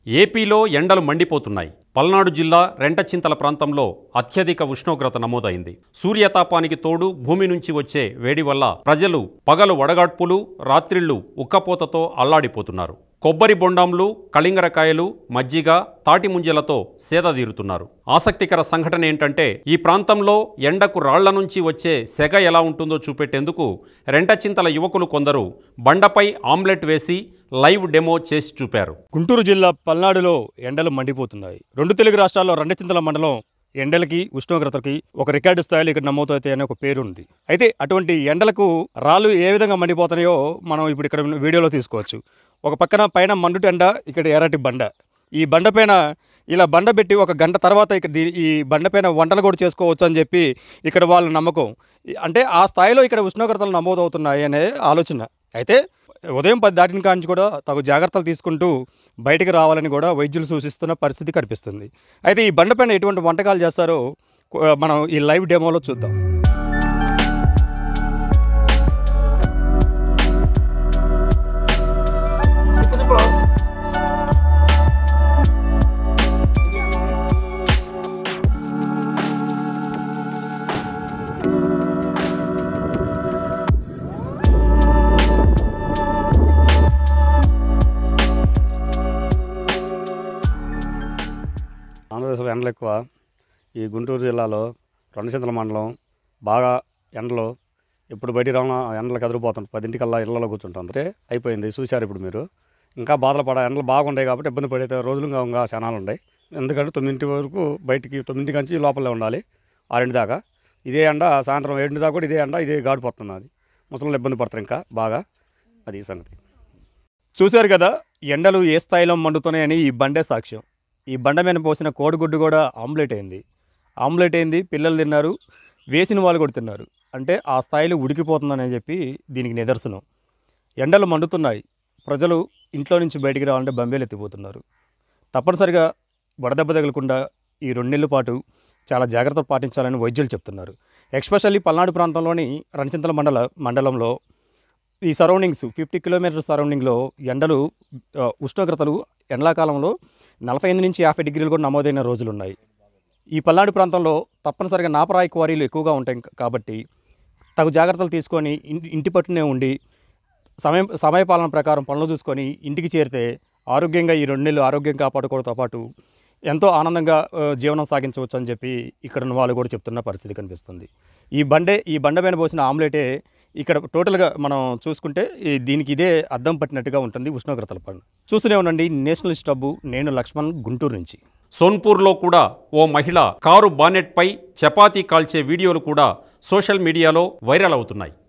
ఏపీలో ఎండలు మండిపోతున్నాయి పల్నాడు జిల్లా రెంటచింతల ప్రాంతంలో అత్యధిక ఉష్ణోగ్రత నమోదైంది సూర్యతాపానికి తోడు భూమి నుంచి వచ్చే వేడి వల్ల ప్రజలు పగలు వడగాడ్పులు రాత్రిళ్లు ఉక్కపోతతో అల్లాడిపోతున్నారు కొబ్బరి బొండాంలు కళింగరకాయలు మజ్జిగ తాటి ముంజలతో సేదతీరుతున్నారు ఆసక్తికర సంఘటన ఏంటంటే ఈ ప్రాంతంలో ఎండకు రాళ్ల నుంచి వచ్చే సెగ ఎలా ఉంటుందో చూపెట్టేందుకు రెంటచింతల యువకులు కొందరు బండపై ఆమ్లెట్ వేసి లైవ్ డెమో చేసి చూపారు గుంటూరు జిల్లా పల్నాడులో ఎండలు మండిపోతున్నాయి రెండు తెలుగు రాష్ట్రాల్లో రెండచింతల మండలం ఎండలకి ఉష్ణోగ్రతకి ఒక రికార్డు స్థాయిలో ఇక్కడ నమోదవుతాయి అనే ఒక పేరు ఉంది అయితే అటువంటి ఎండలకు రాళ్ళు ఏ విధంగా మండిపోతున్నాయో మనం ఇప్పుడు ఇక్కడ వీడియోలో తీసుకోవచ్చు ఒక పక్కన పైన మండుటి ఎండ ఇక్కడ ఎర్రటి బండ ఈ బండ పైన ఇలా బండ పెట్టి ఒక గంట తర్వాత ఇక్కడ దీ- ఈ బండ పైన వంటలు కూడా చేసుకోవచ్చు అని చెప్పి ఇక్కడ వాళ్ళ నమ్మకం ఈ- అంటే ఆ స్థాయిలో ఇక్కడ ఉష్ణోగ్రతలు నమోదవుతున్నాయి అనే ఆలోచన అయితే ఉదయం పది దాటిన కాంచి కూడా తగు జాగ్రత్తలు తీసుకుంటూ బయటికి రావాలని కూడా వైద్యులు సూచిస్తున్న పరిస్థితి కనిపిస్తుంది అయితే ఈ బండపైన ఎటువంటి వంటకాలు చేస్తారో కొ- మనం ఈ లైవ్ డెమోలో చూద్దాం ఆంధ్రప్రదేశ్లో ఎండలు ఎక్కువ ఈ గుంటూరు జిల్లాలో రెండచింతల మండలం బాగా ఎండలు ఇప్పుడు బయటికి రావడం ఎండలు కదిరిపోతుంది పదింటికల్లా ఇళ్లలో కూర్చుంటాం అంటే అయిపోయింది చూశారు ఇప్పుడు మీరు ఇంకా బాధలు పడ ఎండలు బాగుంటాయి కాబట్టి ఇబ్బంది పడే రోజులు ఇంకా ఇంకా క్షణాలు ఉన్నాయి ఎందుకంటే తొమ్మిదింటి వరకు బయటికి తొమ్మిదింటి నుంచి లోపలే ఉండాలి ఆరింటి దాకా ఇదే ఎండ సాయంత్రం ఏడింటి దాకా కూడా ఇదే ఎండ ఇదే గాడిపోతున్నది ముసలు ఇబ్బంది పడతారు ఇంకా బాగా అది ఈ సంగతి చూశారు కదా ఎండలు ఏ స్థాయిలో మండుతున్నాయని ఈ బండే సాక్ష్యం ఈ బండ మీద పోసిన కోడిగుడ్డు కూడా ఆమ్లెట్ అయింది ఆమ్లెట్ అయింది పిల్లలు తిన్నారు వేసిన వాళ్ళు కూడా తిన్నారు అంటే ఆ స్థాయిలో ఉడికిపోతుందని చెప్పి దీనికి నిదర్శనం ఎండలు మండుతున్నాయి ప్రజలు ఇంట్లో నుంచి బయటికి రావాలంటే బంబేలు ఎత్తిపోతున్నారు తప్పనిసరిగా వడదెబ్బ తగలకుండా ఈ రెండు నెలల పాటు చాలా జాగ్రత్తలు పాటించాలని వైద్యులు చెప్తున్నారు ఎక్స్పెషల్లీ పల్నాడు ప్రాంతంలోని రణచింతల మండల మండలంలో ఈ సరౌండింగ్స్ ఫిఫ్టీ కిలోమీటర్ సరౌండింగ్లో ఎండలు ఆ, ఉష్ణోగ్రతలు ఎండాకాలంలో నలభై ఎనిమిది నుంచి యాభై డిగ్రీలు కూడా నమోదైన రోజులు ఉన్నాయి ఈ పల్నాడు ప్రాంతంలో తప్పనిసరిగా నాపరాయి క్వారీలు ఎక్కువగా ఉంటాయి క- కాబట్టి తగు జాగ్రత్తలు తీసుకొని ఇంటి ఇంటి పట్టునే ఉండి సమయం సమయపాలన ప్రకారం పనులు చూసుకొని ఇంటికి చేరితే ఆరోగ్యంగా ఈ రెండు నెలలు ఆరోగ్యం కాపాడుకోవడంతో పాటు ఎంతో ఆనందంగా ఆ, జీవనం సాగించవచ్చు అని చెప్పి ఇక్కడ ఉన్న వాళ్ళు కూడా చెప్తున్న పరిస్థితి కనిపిస్తుంది ఈ బండే ఈ బండ పైన పోసిన ఆమ్లెటే ఇక్కడ టోటల్గా మనం చూసుకుంటే ఈ దీనికి ఇదే అద్దం పట్టినట్టుగా ఉంటుంది ఉష్ణోగ్రతల పైన చూస్తూనే ఉండండి నేషనల్ స్టబ్బు నేను లక్ష్మణ్ గుంటూరు నుంచి సోన్పూర్లో కూడా ఓ మహిళ కారు బానెట్పై చపాతీ కాల్చే వీడియోలు కూడా సోషల్ మీడియాలో వైరల్ అవుతున్నాయి